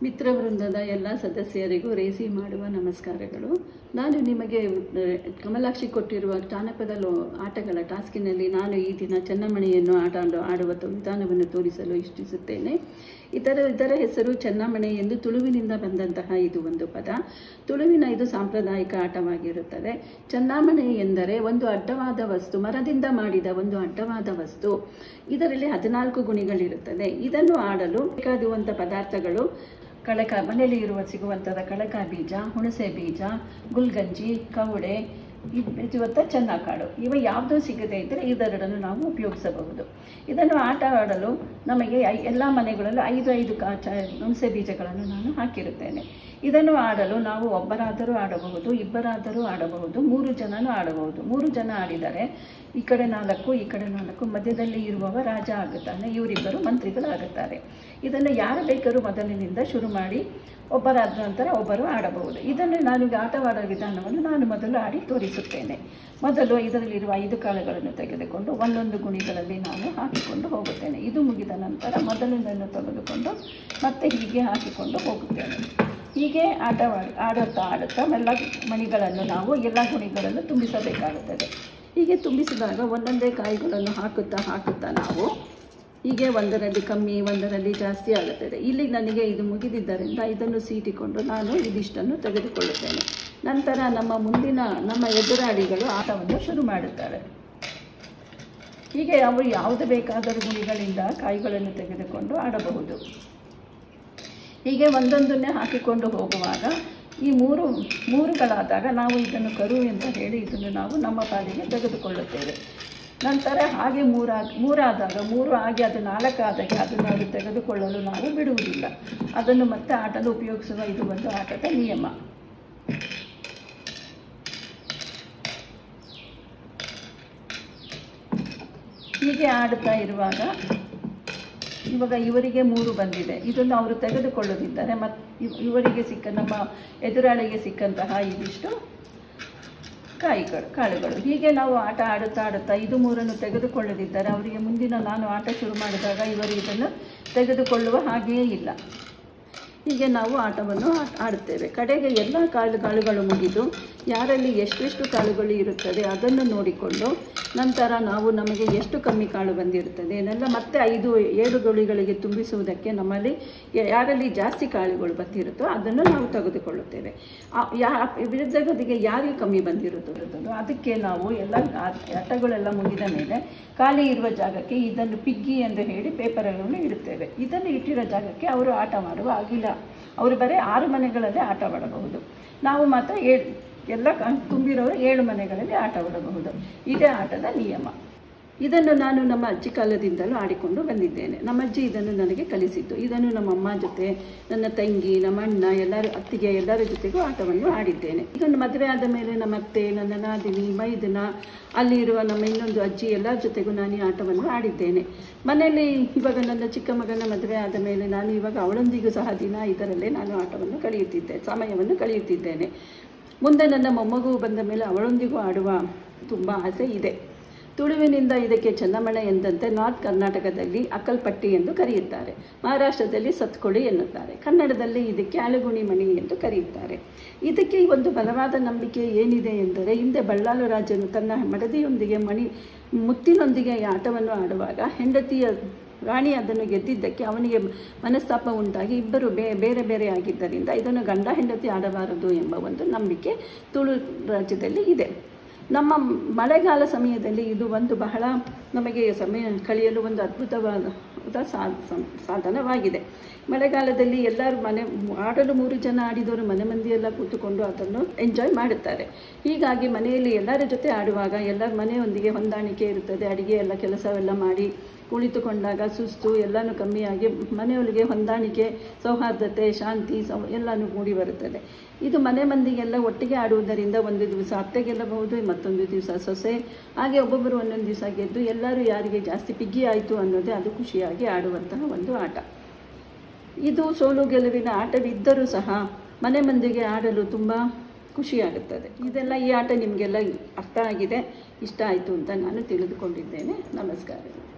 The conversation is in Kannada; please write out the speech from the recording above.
ಮಿತ್ರವೃಂದದ ಎಲ್ಲ ಸದಸ್ಯರಿಗೂ ರೇಸಿ ಮಾಡುವ ನಮಸ್ಕಾರಗಳು ನಾನು ನಿಮಗೆ ಆ, ಕಮಲಾಕ್ಷಿ ಕೊಟ್ಟಿರುವ ಜಾನಪದ ಲೋ ಆಟಗಳ ಟಾಸ್ಕಿನಲ್ಲಿ ನಾನು ಈ ದಿನ ಚೆನ್ನಮಣೆಯನ್ನು ಆಟ ಆಡು- ಆಡುವ ತ- ವಿಧಾನವನ್ನು ತೋರಿಸಲು ಇಚ್ಛಿಸುತ್ತೇನೆ ಇದರ ಇದರ ಹೆಸರು ಚೆನ್ನಮಣೆ ಎಂದು ತುಳುವಿನಿಂದ ಬಂದಂತಹ ಇದು ಒಂದು ಪದ ತುಳುವಿನ ಇದು ಸಾಂಪ್ರದಾಯಿಕ ಆಟವಾಗಿರುತ್ತದೆ ಚೆನ್ನಮಣೆ ಎಂದರೆ ಒಂದು ಅಡ್ಡವಾದ ವಸ್ತು ಮರದಿಂದ ಮಾಡಿದ ಒಂದು ಅಡ್ಡವಾದ ವಸ್ತು ಇದರಲ್ಲಿ ಹದಿನಾಲ್ಕು ಗುಣಿಗಳಿರುತ್ತದೆ ಇದನ್ನು ಆಡಲು ಬೇಕಾಗುವಂಥ ಪದಾರ್ಥಗಳು ಕಳಕ ಮನೆಯಲ್ಲಿ ಇರುವ ಸಿಗುವಂಥದ ಕಳಕ ಬೀಜ ಹುಣಸೆ ಬೀಜ ಗುಲ್ಗಂಜಿ ಕವಡೆ ಇವತ್ತ ಚೆನ್ನಾಕಾಳು ಇವ ಯಾವುದೂ ಸಿಗದೇ ಇದ್ದರೆ ಇದೆರಡನ್ನು ನಾವು ಉಪಯೋಗಿಸಬಹುದು ಇದನ್ನು ಆಟ ಆಡಲು ನಮಗೆ ಐ ಎಲ್ಲ ಮನೆಗಳಲ್ಲೂ ಐದು ಐದು ಕಾ ಚ ಹುಣಸೆ ಬೀಜಗಳನ್ನು ನಾನು ಹಾಕಿರುತ್ತೇನೆ ಇದನ್ನು ಆಡಲು ನಾವು ಒಬ್ಬರಾದರೂ ಆಡಬಹುದು ಇಬ್ಬರಾದರೂ ಆಡಬಹುದು ಮೂರು ಜನನೂ ಆಡಬಹುದು ಮೂರು ಜನ ಆಡಿದರೆ ಈ ಕಡೆ ನಾಲ್ಕು ಈ ಕಡೆ ನಾಲ್ಕು ಮಧ್ಯದಲ್ಲಿ ಇರುವವ ರಾಜ ಆಗುತ್ತಾನೆ ಇವರಿಬ್ಬರು ಮಂತ್ರಿಗಳಾಗುತ್ತಾರೆ ಇದನ್ನು ಯಾರು ಬೇಕಾದ್ರೂ ಮೊದಲಿನಿಂದ ಶುರು ಮಾಡಿ ಒಬ್ಬರಾದ ನಂತರ ಒಬ್ಬರು ಆಡಬಹುದು ಇದನ್ನು ನಾನು ಈಗ ಆಟವಾಡುವ ವಿಧಾನವನ್ನು ನಾನು ಮೊದಲು ಆಡಿ ತೋರಿಸುತ್ತೇನೆ ಮೊದಲು ಇದರಲ್ಲಿರುವ ಐದು ಕಾಳುಗಳನ್ನು ತೆಗೆದುಕೊಂಡು ಒಂದೊಂದು ಗುಣಿಗಳಲ್ಲಿ ನಾನು ಹಾಕಿಕೊಂಡು ಹೋಗುತ್ತೇನೆ ಇದು ಮುಗಿದ ನಂತರ ಮೊದಲಿನನ್ನು ತೆಗೆದುಕೊಂಡು ಮತ್ತೆ ಹೀಗೆ ಹಾಕಿಕೊಂಡು ಹೋಗುತ್ತೇನೆ ಹೀಗೆ ಆಟವಾಡಿ ಆಡುತ್ತಾ ಆಡುತ್ತಾ ಎಲ್ಲ ಮಣಿಗಳನ್ನು ನಾವು ಎಲ್ಲ ಗುಣಿಗಳನ್ನು ತುಂಬಿಸಬೇಕಾಗುತ್ತದೆ ಹೀಗೆ ತುಂಬಿಸಿದಾಗ ಒಂದೊಂದೇ ಕಾಯಿಗಳನ್ನು ಹಾಕುತ್ತಾ ಹಾಕುತ್ತಾ ನಾವು ಹೀಗೆ ಒಂದರಲ್ಲಿ ಕಮ್ಮಿ ಒಂದರಲ್ಲಿ ಜಾಸ್ತಿ ಆಗುತ್ತದೆ ಇಲ್ಲಿ ನನಗೆ ಇದು ಮುಗಿದಿದ್ದರಿಂದ ಇದನ್ನು ಸೀಟಿಕೊಂಡು ನಾನು ಇದಿಷ್ಟನ್ನು ತೆಗೆದುಕೊಳ್ಳುತ್ತೇನೆ ನಂತರ ನಮ್ಮ ಮುಂದಿನ ನಮ್ಮ ಎದುರಾಳಿಗಳು ಆಟವನ್ನು ಶುರು ಮಾಡುತ್ತಾರೆ ಹೀಗೆ ಅವರು ಯಾವುದು ಬೇಕಾದರೂ ಗುಣಿಗಳಿಂದ ಕಾಯಿಗಳನ್ನು ತೆಗೆದುಕೊಂಡು ಆಡಬಹುದು ಹೀಗೆ ಒಂದೊಂದನ್ನೇ ಹಾಕಿಕೊಂಡು ಹೋಗುವಾಗ ಈ ಮೂರು ಮೂರುಗಳಾದಾಗ ನಾವು ಇದನ್ನು ಕರು ಅಂತ ಹೇಳಿ ಇದನ್ನು ನಾವು ನಮ್ಮ ಪಾಲಿಗೆ ತೆಗೆದುಕೊಳ್ಳುತ್ತೇವೆ ನಂತರ ಹಾಗೆ ಮೂರಾ ಮೂರಾದಾಗ ಮೂರು ಆಗಿ ಅದು ನಾಲ್ಕಾದಾಗ ಅದನ್ನು ಅದು ತೆಗೆದುಕೊಳ್ಳಲು ನಾವು ಬಿಡುವುದಿಲ್ಲ ಅದನ್ನು ಮತ್ತೆ ಆಟಲು ಉಪಯೋಗಿಸುವ ಇದು ಒಂದು ಆಟದ ನಿಯಮ ಹೀಗೆ ಆಡುತ್ತಾ ಇರುವಾಗ ಇವಾಗ ಇವರಿಗೆ ಮೂರು ಬಂದಿದೆ ಇದನ್ನು ಅವರು ತೆಗೆದುಕೊಳ್ಳದಿದ್ದರೆ ಮತ್ತು ಇವರಿಗೆ ಸಿಕ್ಕ ನಮ್ಮ ಎದುರಾಳಿಗೆ ಸಿಕ್ಕಂತಹ ಇದಿಷ್ಟು ಕಾಯಿಗಳು ಕಾಳುಗಳು ಹೀಗೆ ನಾವು ಆಟ ಆಡುತ್ತಾ ಆಡುತ್ತಾ ಇದು ಮೂರನ್ನು ತೆಗೆದುಕೊಳ್ಳದಿದ್ದರೆ ಅವರಿಗೆ ಮುಂದಿನ ನಾನು ಆಟ ಶುರು ಮಾಡಿದಾಗ ಇವರು ಇದನ್ನು ತೆಗೆದುಕೊಳ್ಳುವ ಹಾಗೆಯೇ ಇಲ್ಲ ಹೀಗೆ ನಾವು ಆಟವನ್ನು ಆ- ಆಡುತ್ತೇವೆ ಕಡೆಗೆ ಎಲ್ಲ ಕಾಳು ಕಾಳುಗಳು ಮುಗಿದು ಯಾರಲ್ಲಿ ಎಷ್ಟೆಷ್ಟು ಕಾಳುಗಳು ಇರುತ್ತದೆ ಅದನ್ನು ನೋಡಿಕೊಂಡು ನಂತರ ನಾವು ನಮಗೆ ಎಷ್ಟು ಕಮ್ಮಿ ಕಾಳು ಬಂದಿರುತ್ತದೆ ಇದನ್ನೆಲ್ಲ ಮತ್ತೆ ಐದು ಏಳು ಗುಳಿಗಳಿಗೆ ತುಂಬಿಸುವುದಕ್ಕೆ ನಮ್ಮಲ್ಲಿ ಯ- ಯಾರಲ್ಲಿ ಜಾಸ್ತಿ ಕಾಳುಗಳು ಬಂದಿರುತ್ತೋ ಅದನ್ನು ನಾವು ತೆಗೆದುಕೊಳ್ಳುತ್ತೇವೆ ಆ- ಯಾ ವಿರುದ್ಧಗಳಿಗೆ ಯಾರಿಗೆ ಕಮ್ಮಿ ಬಂದಿರುತ್ತದೋ ಅದಕ್ಕೆ ನಾವು ಎಲ್ಲ ಆ- ಆಟಗಳೆಲ್ಲ ಮುಗಿದ ಮೇಲೆ ಖಾಲಿ ಇರುವ ಜಾಗಕ್ಕೆ ಇದನ್ನು ಪಿಗ್ಗಿ ಎಂದು ಹೇಳಿ ಪೇಪರ್ಗಳನ್ನು ಇಡುತ್ತೇವೆ ಇದನ್ನು ಇಟ್ಟಿರೋ ಜಾಗಕ್ಕೆ ಅವರು ಆಟ ಮಾಡುವ ಆಗಿಲ್ಲ ಅವರು ಬರೀ ಆರು ಮನೆಗಳಲ್ಲೇ ಆಟವಾಡಬಹುದು ನಾವು ಮಾತ್ರ ಏಳು ಎಲ್ಲ ಕ- ತುಂಬಿರೋರು ಏಳು ಮನೆಗಳಲ್ಲಿ ಆಟವಾಡಬಹುದು ಇದೇ ಆಟದ ನಿಯಮ ಇದನ್ನು ನಾನು ನಮ್ಮ ಅಜ್ಜಿ ಕಾಲದಿಂದಲೂ ಆಡಿಕೊಂಡು ಬಂದಿದ್ದೇನೆ ನಮ್ಮ ಅಜ್ಜಿ ಇದನ್ನು ನನಗೆ ಕಲಿಸಿದ್ದು ಇದನ್ನು ನಮ್ಮ ಅಮ್ಮ ಜೊತೆ ನನ್ನ ತಂಗಿ ನಮ್ಮ ಅಣ್ಣ ಎಲ್ಲರ ಅತ್ತಿಗೆ ಎಲ್ಲರ ಜೊತೆಗೂ ಆಟವನ್ನು ಆಡಿದ್ದೇನೆ ಇದನ್ನು ಮದುವೆ ಆದ ಮೇಲೆ ನಮ್ಮ ಅತ್ತೆ ನನ್ನ ನಾದಿನಿ ಮೈದನ ಅಲ್ಲಿ ಇರುವ ನಮ್ಮ ಇನ್ನೊಂದು ಅಜ್ಜಿ ಎಲ್ಲರ ಜೊತೆಗೂ ನಾನು ಈ ಆಟವನ್ನು ಆಡಿದ್ದೇನೆ ಮನೆಯಲ್ಲಿ ಇವಾಗ ನನ್ನ ಚಿಕ್ಕ ಮಗನ ಮದುವೆ ಆದ ಮೇಲೆ ನಾನು ಇವಾಗ ಅವಳೊಂದಿಗೂ ಸಹ ದಿನ ಇದರಲ್ಲೇ ನಾನು ಆಟವನ್ನು ಕಳೆಯುತ್ತಿದ್ದೆ ಸಮಯವನ್ನು ಕಳೆಯುತ್ತಿದ್ದೇನೆ ಮುಂದೆ ನನ್ನ ಮೊಮ್ಮಗು ಬಂದ ಮೇಲೆ ಅವಳೊಂದಿಗೂ ಆಡುವ ತುಂಬ ಆಸೆ ಇದೆ ತುಳುವಿನಿಂದ ಇದಕ್ಕೆ ಚೆನ್ನಮಣೆ ಎಂದಂತೆ ನಾರ್ತ್ ಕರ್ನಾಟಕದಲ್ಲಿ ಅಕ್ಕಲ್ಪಟ್ಟಿ ಎಂದು ಕರೆಯುತ್ತಾರೆ ಮಹಾರಾಷ್ಟ್ರದಲ್ಲಿ ಸತ್ಕೊಳಿ ಎನ್ನುತ್ತಾರೆ ಕನ್ನಡದಲ್ಲಿ ಇದಕ್ಕೆ ಅಳುಗುಣಿ ಮಣಿ ಎಂದು ಕರೆಯುತ್ತಾರೆ ಇದಕ್ಕೆ ಒಂದು ಬಲವಾದ ನಂಬಿಕೆ ಏನಿದೆ ಎಂದರೆ ಹಿಂದೆ ಬಳ್ಳಾಲು ರಾಜನು ತನ್ನ ಮಡದಿಯೊಂದಿಗೆ ಮಣಿ ಮುತ್ತಿನೊಂದಿಗೆ ಈ ಆಟವನ್ನು ಆಡುವಾಗ ಹೆಂಡತಿಯ ರಾಣಿ ಅದನ್ನು ಗೆದ್ದಿದ್ದಕ್ಕೆ ಅವನಿಗೆ ಮನಸ್ತಾಪ ಉಂಟಾಗಿ ಇಬ್ಬರು ಬೇ ಬೇರೆ ಬೇರೆ ಆಗಿದ್ದರಿಂದ ಇದನ್ನು ಗಂಡ ಹೆಂಡತಿ ಆಡಬಾರದು ಎಂಬ ಒಂದು ನಂಬಿಕೆ ತುಳು ರಾಜ್ಯದಲ್ಲಿ ಇದೆ ನಮ್ಮ ಮಳೆಗಾಲ ಸಮಯದಲ್ಲಿ ಇದು ಒಂದು ಬಹಳ ನಮಗೆ ಸಮಯ ಕಳೆಯಲು ಒಂದು ಅದ್ಭುತವಾದ ಸಾ- ಸಂ- ಸಾಧನವಾಗಿದೆ ಮಳೆಗಾಲದಲ್ಲಿ ಎಲ್ಲರೂ ಮನೆ ಆಡಲು ಮೂರು ಜನ ಆಡಿದವರು ಮನೆ ಮಂದಿಯೆಲ್ಲ ಕೂತುಕೊಂಡು ಅದನ್ನು ಎಂಜಾಯ್ ಮಾಡುತ್ತಾರೆ ಹೀಗಾಗಿ ಮನೆಯಲ್ಲಿ ಎಲ್ಲರ ಜೊತೆ ಆಡುವಾಗ ಎಲ್ಲರ ಮನೆಯೊಂದಿಗೆ ಹೊಂದಾಣಿಕೆ ಇರುತ್ತದೆ ಅಡಿಗೆ ಎಲ್ಲ ಕೆಲಸವೆಲ್ಲ ಮಾಡಿ ಕುಳಿತುಕೊಂಡಾಗ ಸುಸ್ತು ಎಲ್ಲನೂ ಕಮ್ಮಿಯಾಗಿ ಮನೆಯೊಳಗೆ ಹೊಂದಾಣಿಕೆ ಸೌಹಾರ್ದತೆ ಶಾಂತಿ ಸೌ ಎಲ್ಲನೂ ಮೂಡಿ ಬರುತ್ತದೆ ಇದು ಮನೆ ಮಂದಿಗೆಲ್ಲ ಒಟ್ಟಿಗೆ ಆಡುವುದರಿಂದ ಒಂದು ದಿವಸ ಅತ್ತೆ ಗೆಲ್ಲಬಹುದು ಮತ್ತೊಂದು ದಿವಸ ಸೊಸೆ ಹಾಗೆ ಒಬ್ಬೊಬ್ಬರು ಒಂದೊಂದು ದಿವಸ ಗೆದ್ದು ಎಲ್ಲರೂ ಯಾರಿಗೆ ಜಾಸ್ತಿ ಪಿಗ್ಗಿ ಆಯಿತು ಅನ್ನೋದೇ ಅದು ಖುಷಿಯಾಗಿ ಆಡುವಂತಹ ಒಂದು ಆಟ ಇದು ಸೋಲು ಗೆಲುವಿನ ಆಟವಿದ್ದರೂ ಸಹ ಮನೆ ಮಂದಿಗೆ ಆಡಲು ತುಂಬ ಖುಷಿಯಾಗುತ್ತದೆ ಇದೆಲ್ಲ ಈ ಆಟ ನಿಮಗೆಲ್ಲ ಅರ್ಥ ಆಗಿದೆ ಇಷ್ಟ ಆಯಿತು ಅಂತ ನಾನು ತಿಳಿದುಕೊಂಡಿದ್ದೇನೆ ನಮಸ್ಕಾರಗಳು